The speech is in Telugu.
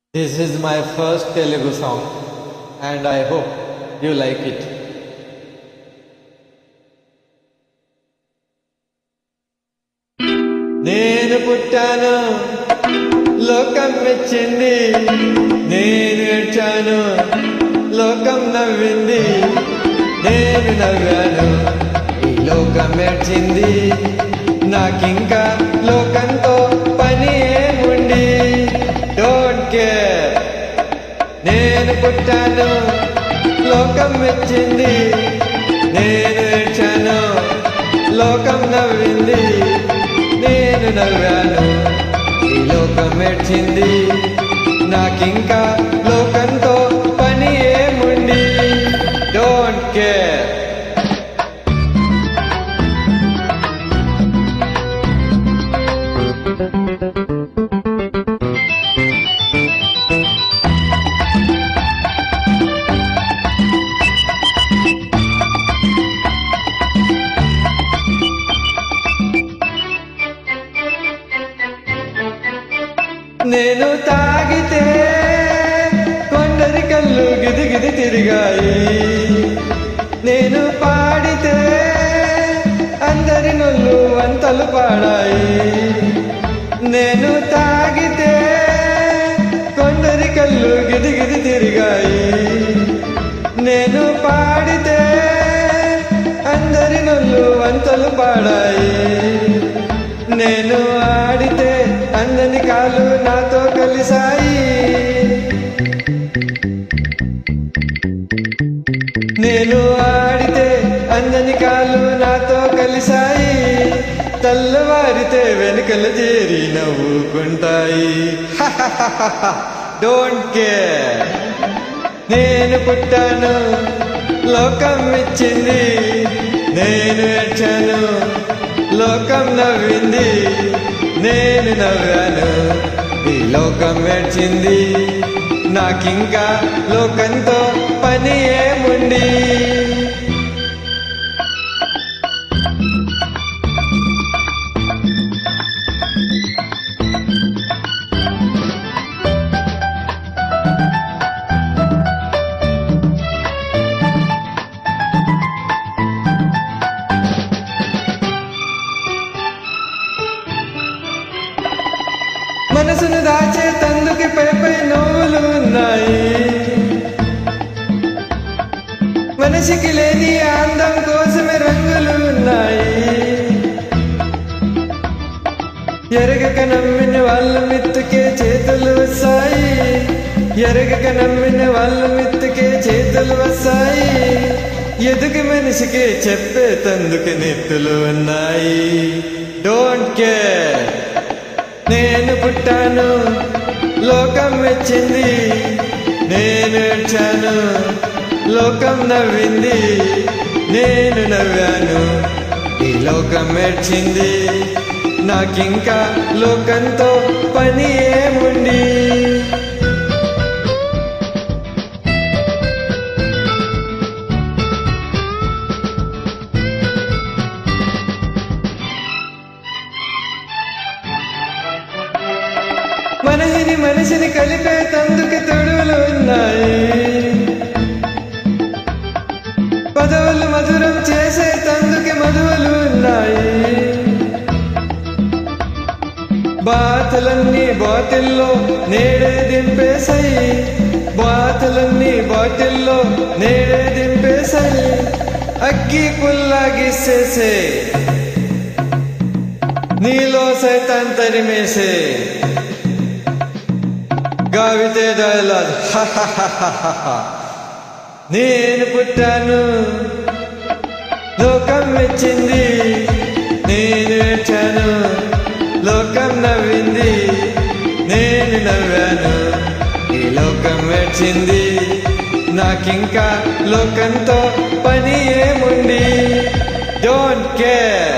This is my first Telugu song and I hope you like it. నేను పుట్టాను లోకం మెచ్చింది నేను ఏడ్చాను లోకం నవ్వింది నేను నవ్వాను ఈ లోకం ఏడ్చింది నాకింకా లోకంతో పని ఏముండి డోంట్ కేర్ నేను పుట్టాను లోకం మెచ్చింది నేను ఏడ్చాను లోకం నవ్వింది నేను నవ్వాను ఈ లోకం ఏడ్చింది నాకింకా లోకంతో పని ఏముండి డోంట్ కేర్ నేను తాగితే కొందరి కళ్ళు గిదిగిది తిరిగాయి నేను పాడితే అందరి నొల్లు వంతలు పాడాయి నేను తాగితే కొందరి కళ్ళు గిదిగిది తిరిగాయి నేను పాడితే అందరి నొల్లు వంతలు పాడాయి నేను ఆడితే అందని కాలు నాతో కలిసాయి నేను ఆడితే అందని కాలు నాతో కలిసాయి తెల్లవారితే వెనుకల చేరి నవ్వుకుంటాయి డోంట్ కేర్ నేను పుట్టాను లోకం ఇచ్చింది నేను ఏడ్చాను లోకం నవ్వింది నేను నవ్వాను ఈ లోకం ఏడ్చింది నాకింకా లోకంతో పని ఏముండి మనసును దాచే తందుకి పై పై నవ్వులు ఉన్నాయి మనిషికి లేని అందం కోసమే రంగులు ఉన్నాయి ఎరగక నమ్మిన వాళ్ళ మిత్తుకే చేతులు వస్తాయి ఎరగక నమ్మిన వాళ్ళ మిత్తుకే చేతులు వస్తాయి ఎదుగు మనిషికి చెప్పే తందుకు నెత్తులు ఉన్నాయి డోంట్ కేర్ నేను పుట్టాను లోకం మెచ్చింది నేను ఏడ్చాను లోకం నవ్వింది నేను నవ్వాను ఈ లోకం ఏడ్చింది నాకింకా లోకంతో పని ఏముండి మనహిని మనిషిని కలిపే తందుకు తొడుగులు ఉన్నాయి పదవులు మధురం చేసే తందుకి మధువులు ఉన్నాయి బాతులన్నీ బాటిల్లో నేడే దింపేశాయి బాతులన్నీ బాటిల్లో నేడే దింపేశాయి అగ్గి పుల్లాగిసేసే నీలో సైతం తరిమేసే గావితే డైలాగ్ నేను పుట్టాను లోకం మెచ్చింది నేను ఏడ్చాను లోకం నవ్వింది నేను నవ్వాను ఈ లోకం ఏడ్చింది నాకింకా లోకంతో పని ఏముంది డోంట్ కేర్